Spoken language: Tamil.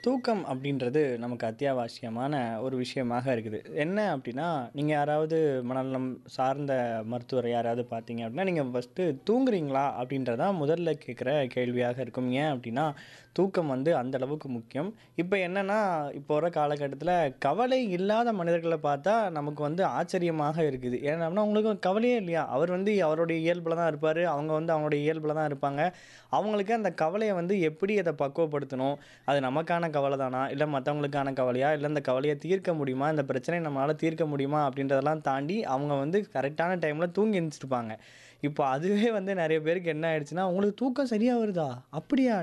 தூக்கம் அப்படின்றது நமக்கு அத்தியாவசியமான ஒரு விஷயமாக இருக்குது என்ன அப்படின்னா நீங்கள் யாராவது மனநலம் சார்ந்த மருத்துவர் யாராவது பார்த்தீங்க அப்படின்னா நீங்கள் ஃபஸ்ட்டு தூங்குறீங்களா அப்படின்றதான் முதல்ல கேட்குற கேள்வியாக இருக்கும் ஏன் அப்படின்னா தூக்கம் வந்து அந்த அளவுக்கு முக்கியம் இப்போ என்னென்னா இப்போ வர காலகட்டத்தில் கவலை இல்லாத மனிதர்களை பார்த்தா நமக்கு வந்து ஆச்சரியமாக இருக்குது ஏன்னா அவங்களுக்கு கவலையே இல்லையா அவர் வந்து அவருடைய இயல்பில் தான் இருப்பார் அவங்க வந்து அவங்களுடைய இயல்பில் தான் இருப்பாங்க அவங்களுக்கு அந்த கவலையை வந்து எப்படி அதை பக்குவப்படுத்தணும் அது நமக்கான கவலை தானா இல்லை மற்றவங்களுக்கான கவலையா இல்லை இந்த கவலையை தீர்க்க முடியுமா இந்த பிரச்சனையை நம்மளால் தீர்க்க முடியுமா அப்படின்றதெல்லாம் தாண்டி அவங்க வந்து கரெக்டான டைமில் தூங்கி எழுந்திருப்பாங்க இப்போ அதுவே வந்து நிறைய பேருக்கு என்ன ஆயிடுச்சுன்னா உங்களுக்கு தூக்கம் சரியாக வருதா அப்படியா